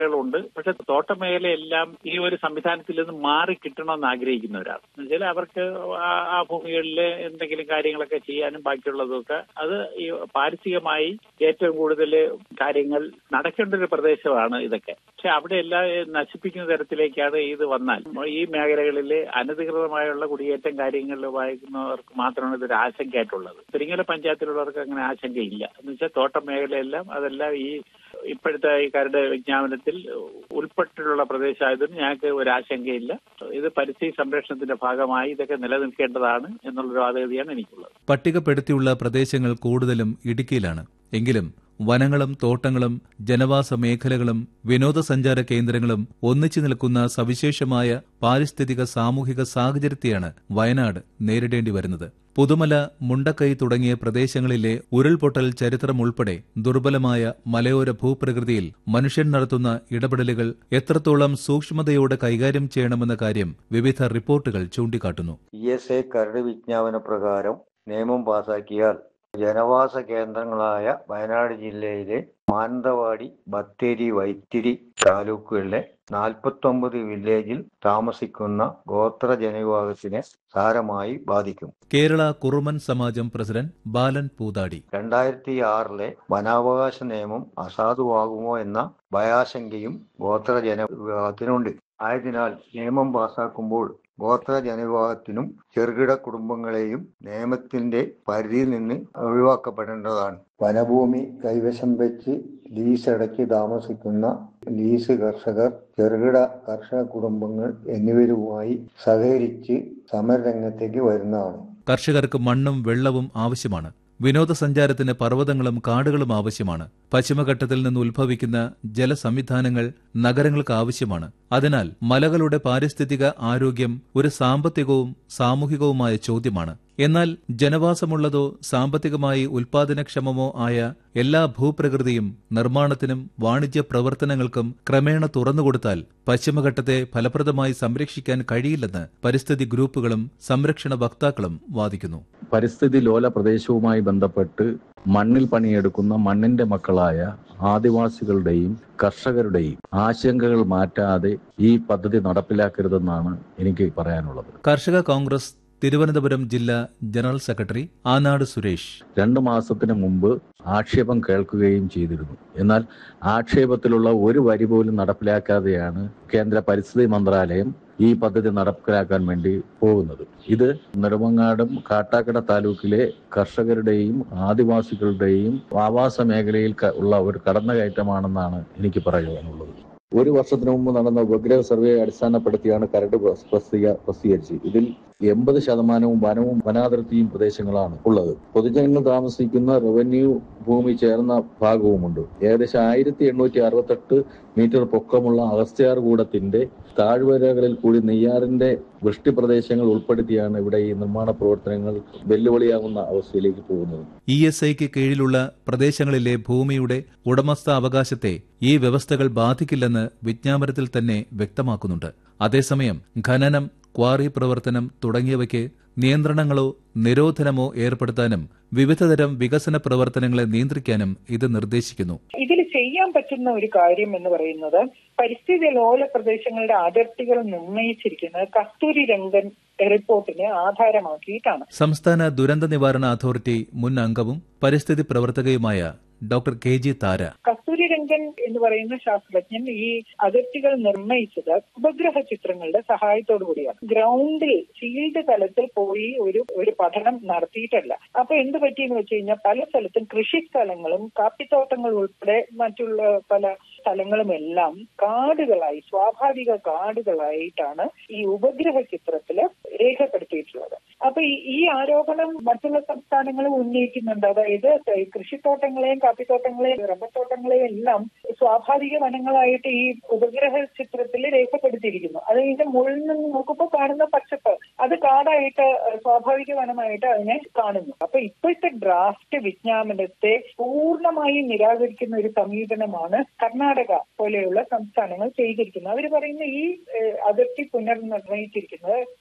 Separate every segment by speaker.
Speaker 1: ഉണ്ട് പക്ഷെ തോട്ടമേഖലയെല്ലാം ഈ ഒരു സംവിധാനത്തിൽ നിന്ന് മാറി കിട്ടണമെന്ന് ആഗ്രഹിക്കുന്നവരാണ് എന്നുവെച്ചാൽ അവർക്ക് ആ- ആ ഭൂമികളിൽ എന്തെങ്കിലും കാര്യങ്ങളൊക്കെ ചെയ്യാനും ബാക്കിയുള്ളതൊക്കെ അത് ഈ പാരിസ്ഥിതികമായി ഏറ്റവും കൂടുതൽ കാര്യങ്ങൾ നടക്കേണ്ട ഒരു പ്രദേശമാണ് ഇതൊക്കെ പക്ഷെ അവിടെ എല്ലാം നശിപ്പിക്കുന്ന തരത്തിലേക്കാണ് ഇത് വന്നാൽ ഈ മേഖലകളിൽ അനധികൃതമായുള്ള കുടിയേറ്റം കാര്യങ്ങളിൽ വായിക്കുന്നവർക്ക് മാത്രമാണ് ഇതൊരു ആശങ്കയായിട്ടുള്ളത് പെരിങ്ങല പഞ്ചായത്തിലുള്ളവർക്ക് അങ്ങനെ ആശങ്കയില്ല എന്ന് വെച്ചാൽ തോട്ടം മേഖലയെല്ലാം അതെല്ലാം ഈ ഇപ്പോഴത്തെ ഈ കരട് വിജ്ഞാപനത്തിൽ ഉൾപ്പെട്ടിട്ടുള്ള പ്രദേശമായതുകൊണ്ട് ഞങ്ങൾക്ക് ഒരു ആശങ്കയില്ല ഇത് പരിസ്ഥിതി സംരക്ഷണത്തിന്റെ ഭാഗമായി ഇതൊക്കെ നിലനിൽക്കേണ്ടതാണ് എന്നുള്ളൊരു വാദഗതിയാണ് എനിക്കുള്ളത്
Speaker 2: പട്ടികപ്പെടുത്തിയുള്ള പ്രദേശങ്ങൾ കൂടുതലും ഇടുക്കിയിലാണ് എങ്കിലും വനങ്ങളും തോട്ടങ്ങളും ജനവാസ മേഖലകളും വിനോദസഞ്ചാര കേന്ദ്രങ്ങളും ഒന്നിച്ചു നിൽക്കുന്ന സവിശേഷമായ പാരിസ്ഥിതിക സാമൂഹിക സാഹചര്യത്തെയാണ് വയനാട് നേരിടേണ്ടി വരുന്നത് പുതുമല മുണ്ടക്കൈ തുടങ്ങിയ പ്രദേശങ്ങളിലെ ഉരുൾപൊട്ടൽ ചരിത്രം ഉൾപ്പെടെ ദുർബലമായ മലയോര ഭൂപ്രകൃതിയിൽ മനുഷ്യൻ നടത്തുന്ന ഇടപെടലുകൾ എത്രത്തോളം സൂക്ഷ്മതയോടെ കൈകാര്യം ചെയ്യണമെന്ന കാര്യം വിവിധ റിപ്പോർട്ടുകൾ ചൂണ്ടിക്കാട്ടുന്നു
Speaker 3: ഇ എസ് എ കരട് വിജ്ഞാപന പ്രകാരം നിയമം പാസാക്കിയാൽ ജനവാസ കേന്ദ്രങ്ങളായ വയനാട് ജില്ലയിലെ മാനന്തവാടി ബത്തേരി വൈത്തിരി താലൂക്കുകളിലെ നാൽപ്പത്തൊമ്പത് വില്ലേജിൽ താമസിക്കുന്ന ഗോത്ര ജനവിഭാഗത്തിനെ സാരമായി ബാധിക്കും
Speaker 2: കേരള കുറുമൻ സമാജം പ്രസിഡന്റ് ബാലൻ പൂതാടി
Speaker 3: രണ്ടായിരത്തി ആറിലെ വനാവകാശ നിയമം അസാധുവാകുമോ എന്ന ഭയാശങ്കയും ഗോത്ര ജനവിഭാഗത്തിനുണ്ട് ആയതിനാൽ നിയമം പാസാക്കുമ്പോൾ ഗോത്ര ജനവിഭാഗത്തിനും ചെറുകിട കുടുംബങ്ങളെയും നിയമത്തിന്റെ പരിധിയിൽ നിന്ന് ഒഴിവാക്കപ്പെടേണ്ടതാണ് വനഭൂമി കൈവശം വെച്ച് ലീസ് അടച്ച് താമസിക്കുന്ന ലീസ് കർഷകർ ചെറുകിട കർഷക കുടുംബങ്ങൾ എന്നിവരുമായി സഹകരിച്ച് സമരരംഗത്തേക്ക് വരുന്നതാണ്
Speaker 2: കർഷകർക്ക് മണ്ണും വെള്ളവും ആവശ്യമാണ് വിനോദസഞ്ചാരത്തിന് പർവ്വതങ്ങളും കാടുകളും ആവശ്യമാണ് പശ്ചിമഘട്ടത്തിൽ നിന്ന് ഉത്ഭവിക്കുന്ന ജലസംവിധാനങ്ങൾ നഗരങ്ങൾക്ക് ആവശ്യമാണ് അതിനാൽ മലകളുടെ പാരിസ്ഥിതിക ആരോഗ്യം ഒരു സാമ്പത്തികവും സാമൂഹികവുമായ ചോദ്യമാണ് എന്നാൽ ജനവാസമുള്ളതോ സാമ്പത്തികമായി ഉൽപാദനക്ഷമമോ ആയ എല്ലാ ഭൂപ്രകൃതിയും നിർമ്മാണത്തിനും വാണിജ്യ പ്രവർത്തനങ്ങൾക്കും ക്രമേണ തുറന്നുകൊടുത്താൽ പശ്ചിമഘട്ടത്തെ ഫലപ്രദമായി സംരക്ഷിക്കാൻ കഴിയില്ലെന്ന് പരിസ്ഥിതി ഗ്രൂപ്പുകളും സംരക്ഷണ വക്താക്കളും വാദിക്കുന്നു
Speaker 4: പരിസ്ഥിതി ലോല പ്രദേശവുമായി ബന്ധപ്പെട്ട് മണ്ണിൽ പണിയെടുക്കുന്ന മണ്ണിന്റെ മക്കളായ ആദിവാസികളുടെയും കർഷകരുടെയും ആശങ്കകൾ മാറ്റാതെ ഈ പദ്ധതി നടപ്പിലാക്കരുതെന്നാണ് എനിക്ക് പറയാനുള്ളത്
Speaker 2: കർഷക കോൺഗ്രസ് തിരുവനന്തപുരം ജില്ലാ ജനറൽ സെക്രട്ടറി ആനാട് സുരേഷ്
Speaker 4: രണ്ടു മാസത്തിന് മുമ്പ് ആക്ഷേപം കേൾക്കുകയും ചെയ്തിരുന്നു എന്നാൽ ആക്ഷേപത്തിലുള്ള ഒരു വരി പോലും നടപ്പിലാക്കാതെയാണ് കേന്ദ്ര പരിസ്ഥിതി മന്ത്രാലയം ഈ പദ്ധതി നടപ്പിലാക്കാൻ വേണ്ടി പോകുന്നത് ഇത് നെടുമങ്ങാടും കാട്ടാക്കട താലൂക്കിലെ കർഷകരുടെയും ആദിവാസികളുടെയും ആവാസ മേഖലയിൽ ക- ഉള്ള ഒരു കടന്നുകയറ്റമാണെന്നാണ് എനിക്ക് പറയാനുള്ളത് ഒരു വർഷത്തിന് മുമ്പ് നടന്ന ഉപഗ്രഹ സർവേ അടിസ്ഥാനപ്പെടുത്തിയാണ് കരട് പ്രസ്- പ്രസിദ്ധീക- പ്രസിദ്ധീകരിച്ചത് ഇതിൽ എൺപത് ശതമാനവും വനവും വനാതിർത്തിയും പ്രദേശങ്ങളാണ് ഉള്ളത് പൊതുജനങ്ങൾ താമസിക്കുന്ന റവന്യൂ ഭൂമി ചേർന്ന ഭാഗവുമുണ്ട് ഏകദേശം ആയിരത്തി എണ്ണൂറ്റി അറുപത്തെട്ട് മീറ്റർ പൊക്കമുള്ള അഗസ്ത്യാർകൂടത്തിന്റെ താഴ്വരകളിൽ കൂടി നെയ്യാറിന്റെ വൃഷ്ടിപ്രദേശങ്ങൾ ഉൾപ്പെടുത്തിയാണ് ഇവിടെ ഈ നിർമ്മാണ പ്രവർത്തനങ്ങൾ വെല്ലുവിളിയാകുന്ന അവസ്ഥയിലേക്ക് പോകുന്നത്
Speaker 2: ഇ എസ് ഐക്ക് കീഴിലുള്ള പ്രദേശങ്ങളിലെ ഭൂമിയുടെ ഉടമസ്ഥ അവകാശത്തെ ഈ വ്യവസ്ഥകൾ ബാധിക്കില്ലെന്ന് വിജ്ഞാപനത്തിൽ തന്നെ വ്യക്തമാക്കുന്നുണ്ട് അതേസമയം ഖനനം ക്വാറി പ്രവർത്തനം തുടങ്ങിയവയ്ക്ക് നിയന്ത്രണങ്ങളോ നിരോധനമോ ഏർപ്പെടുത്താനും വിവിധതരം വികസന പ്രവർത്തനങ്ങളെ നിയന്ത്രിക്കാനും ഇത് നിർദ്ദേശിക്കുന്നു
Speaker 5: ഇതിൽ ചെയ്യാൻ പറ്റുന്ന ഒരു കാര്യം എന്ന് പറയുന്നത് പരിസ്ഥിതി ലോല പ്രദേശങ്ങളുടെ അതിർത്തികൾ നിർണയിച്ചിരിക്കുന്നത് കസ്തൂരി രംഗൻ റിപ്പോർട്ടിനെ ആധാരമാക്കിയിട്ടാണ്
Speaker 2: സംസ്ഥാന ദുരന്ത നിവാരണ അതോറിറ്റി മുൻ അംഗവും പരിസ്ഥിതി പ്രവർത്തകയുമായ doctor K G Thara
Speaker 5: Kasturirangan എന്ന് പറയുന്ന ശാസ്ത്രജ്ഞൻ ഈ അതിർത്തികൾ നിർണയിച്ചത് ഉപഗ്രഹ ചിത്രങ്ങളുടെ സഹായത്തോടു കൂടിയാണ് ഗ്രൗണ്ടിൽ ഫീൽഡ് തലത്തിൽ പോയി ഒരു ഒരു പഠനം നടത്തിയിട്ടല്ല അപ്പൊ എന്ത് പറ്റിയെന്ന് വെച്ച് കഴിഞ്ഞാൽ പല സ്ഥലത്തും കൃഷിസ്ഥലങ്ങളും കാപ്പിത്തോട്ടങ്ങൾ ഉൾപ്പെടെ മറ്റുള്ള പല സ്ഥലങ്ങളുമെല്ലാം കാടുകളായി സ്വാഭാവിക കാടുകളായിട്ടാണ് ഈ ഉപഗ്രഹ ചിത്രത്തില് രേഖപ്പെടുത്തിയിട്ടുള്ളത് അപ്പൊ ഈ ഈ ആരോപണം മറ്റുള്ള സംസ്ഥാനങ്ങളും ഉന്നയിക്കുന്നുണ്ട് അതായത് കൃഷിത്തോട്ടങ്ങളെയും കാപ്പിത്തോട്ടങ്ങളെയും റബ്ബർ തോട്ടങ്ങളെയും എല്ലാം സ്വാഭാവിക വനങ്ങളായിട്ട് ഈ ഉപഗ്രഹ ചിത്രത്തിൽ രേഖപ്പെടുത്തിയിരിക്കുന്നു അത് ഇതിന്റെ മുകളിൽ നിന്ന് നോക്കുമ്പോൾ കാണുന്ന പച്ചപ്പ് അത് കാടായിട്ട് സ്വാഭാവിക വനമായിട്ട് അതിനെ കാണുന്നു അപ്പൊ ഇപ്പോഴത്തെ ഡ്രാഫ്റ്റ് വിജ്ഞാപനത്തെ പൂർണ്ണമായും നിരാകരിക്കുന്ന ഒരു സമീപനമാണ് കർണാടക പോലെയുള്ള സംസ്ഥാനങ്ങൾ ചെയ്തിരിക്കുന്നത് അവർ പറയുന്ന ഈ ഏഹ്, അതിർത്തി പുനർനിർണയിച്ചിരിക്കുന്നത്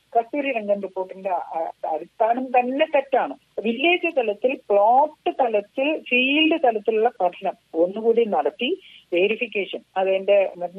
Speaker 5: കസ്തൂരി രംഗൻ റിപ്പോർട്ടിന്റെ അ- അടിസ്ഥാനം തന്നെ തെറ്റാണ് വില്ലേജ് തലത്തിൽ പ്ലോട്ട് തലത്തിൽ ഫീൽഡ് തലത്തിലുള്ള പഠനം ഒന്നുകൂടി നടത്തി വേരിഫിക്കേഷൻ അതിന്റെ